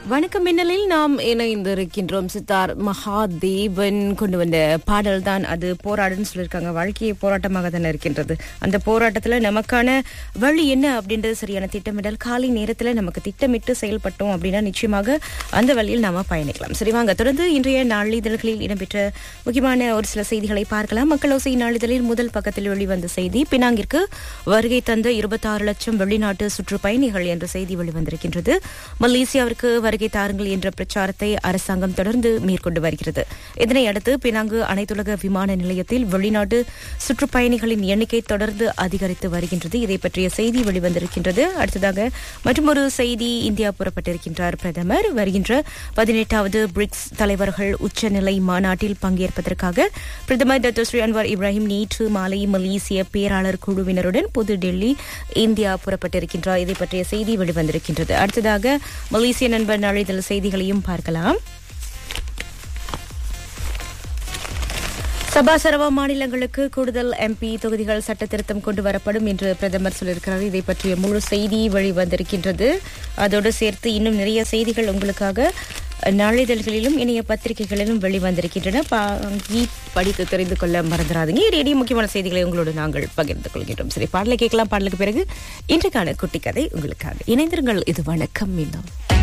வணக்கம் மின்னலில் நாம் இணைந்திருக்கின்றோம் சித்தார் மகாதேவன் கொண்டு வந்த பாடல் தான் அது போராடுன்னு சொல்லியிருக்காங்க வாழ்க்கையை போராட்டமாக தானே இருக்கின்றது அந்த போராட்டத்துல நமக்கான வழி என்ன அப்படின்றது சரியான திட்டமிடல் காலை நேரத்துல நமக்கு திட்டமிட்டு செயல்பட்டோம் அப்படின்னா நிச்சயமாக அந்த வழியில் நாம பயணிக்கலாம் சரி வாங்க தொடர்ந்து இன்றைய நாளிதழ்களில் இடம்பெற்ற முக்கியமான ஒரு சில செய்திகளை பார்க்கலாம் மக்களோசை நாளிதழில் முதல் பக்கத்தில் வெளிவந்த செய்தி பினாங்கிற்கு வருகை தந்த இருபத்தாறு லட்சம் வெளிநாட்டு சுற்றுப்பயணிகள் என்ற செய்தி வெளிவந்திருக்கின்றது மலேசியாவிற்கு வருகை தாருங்கள் என்ற பிரச்சாரத்தை அரசாங்கம் தொடர்ந்து மேற்கொண்டு வருகிறது இதனை அடுத்து பினாங்கு அனைத்துலக விமான நிலையத்தில் வெளிநாட்டு சுற்றுப்பயணிகளின் எண்ணிக்கை தொடர்ந்து அதிகரித்து வருகின்றது இதை பற்றிய செய்தி வெளிவந்திருக்கின்றது அடுத்ததாக மற்றொரு செய்தி இந்தியா புறப்பட்டிருக்கின்றார் பிரதமர் வருகின்ற பதினெட்டாவது பிரிக்ஸ் தலைவர்கள் உச்சநிலை மாநாட்டில் பங்கேற்பதற்காக பிரதமர் டாக்டர் ஸ்ரீ அன்வார் இப்ராஹிம் நேற்று மாலை மலேசிய பேராளர் குழுவினருடன் புதுடெல்லி இந்தியா புறப்பட்டிருக்கின்றார் இதை பற்றிய செய்தி வெளிவந்திருக்கின்றது அடுத்ததாக மலேசிய நண்பர் நாளிதழ் செய்திகளையும் பார்க்கலாம் சபா சரவா மாநிலங்களுக்கு கூடுதல் எம்பி தொகுதிகள் சட்ட திருத்தம் கொண்டு வரப்படும் என்று பிரதமர் சொல்லியிருக்கிறார் இதை பற்றிய முழு செய்தி வெளிவந்திருக்கின்றது அதோடு சேர்த்து இன்னும் நிறைய செய்திகள் உங்களுக்காக நாளிதழ்களிலும் இணைய பத்திரிகைகளிலும் வெளிவந்திருக்கின்றன பாங்கி படித்து தெரிந்து கொள்ள மறந்துடாதீங்க இடையே முக்கியமான செய்திகளை உங்களோடு நாங்கள் பகிர்ந்து கொள்கின்றோம் சரி பாடலை கேட்கலாம் பாடலுக்கு பிறகு இன்றைக்கான குட்டி கதை உங்களுக்காக இணைந்திருங்கள் இது வணக்கம் மீண்டும்